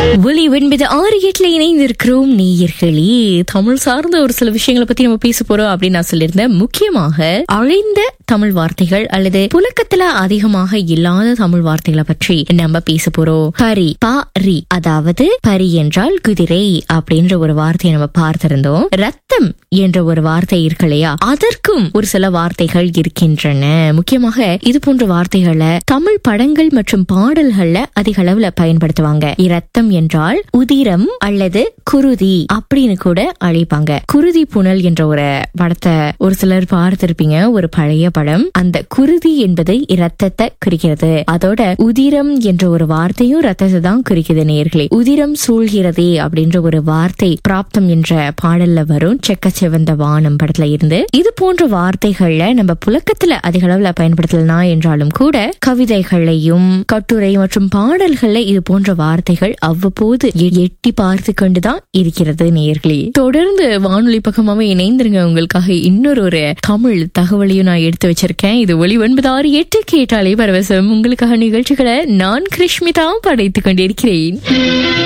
ஒலி ஒன்பது ஆறு எட்டுல இணைந்திருக்கிறோம் நேயர்களே தமிழ் சார்ந்த ஒரு சில விஷயங்களை பத்தி நம்ம பேச போறோம் அப்படின்னு நான் சொல்லியிருந்தேன் முக்கியமாக அழைந்த தமிழ் வார்த்தைகள் அல்லது புழக்கத்துல அதிகமாக இல்லாத தமிழ் வார்த்தைகளை பற்றி நம்ம பேச போறோம் பரி பா ரி அதாவது பரி என்றால் குதிரை அப்படின்ற ஒரு வார்த்தையை நம்ம பார்த்திருந்தோம் ரத்தம் என்ற ஒரு வார்த்தை இருக்கு இல்லையா அதற்கும் ஒரு சில வார்த்தைகள் இருக்கின்றன முக்கியமாக இது போன்ற வார்த்தைகளை தமிழ் படங்கள் மற்றும் பாடல்கள்ல அதிக அளவுல பயன்படுத்துவாங்க இரத்தம் என்றால் உதிரம் அல்லது குருதி அப்படின்னு கூட அழைப்பாங்க குருதி புனல் என்ற ஒரு படத்தை ஒரு சிலர் பார்த்திருப்பீங்க ஒரு பழைய படம் அந்த குருதி என்பது இரத்தத்தை குறிக்கிறது அதோட உதிரம் என்ற ஒரு வார்த்தையும் ரத்தத்தை தான் குறிக்குது நேர்களே உதிரம் சூழ்கிறதே அப்படின்ற ஒரு வார்த்தை பிராப்தம் என்ற பாடல்ல வரும் செக்க சிவந்த வானம் படத்துல இருந்து இது போன்ற வார்த்தைகள்ல நம்ம புழக்கத்துல அதிக அளவுல பயன்படுத்தலாம் என்றாலும் கூட கவிதைகளையும் கட்டுரை மற்றும் பாடல்கள்ல இது போன்ற வார்த்தைகள் அவ்வப்போது எ- எட்டி பார்த்து கொண்டுதான் இருக்கிறது நேர்களே தொடர்ந்து வானொலி பக்கமாவே இணைந்திருங்க உங்களுக்காக இன்னொரு ஒரு தமிழ் தகவலையும் நான் எடுத்து வச்சிருக்கேன் இது ஒளி ஒன்பது ஆறு எட்டு கேட்டாலே பரவசம் உங்களுக்காக நிகழ்ச்சிகளை நான் கிருஷ்மிதா படைத்துக் கொண்டிருக்கிறேன்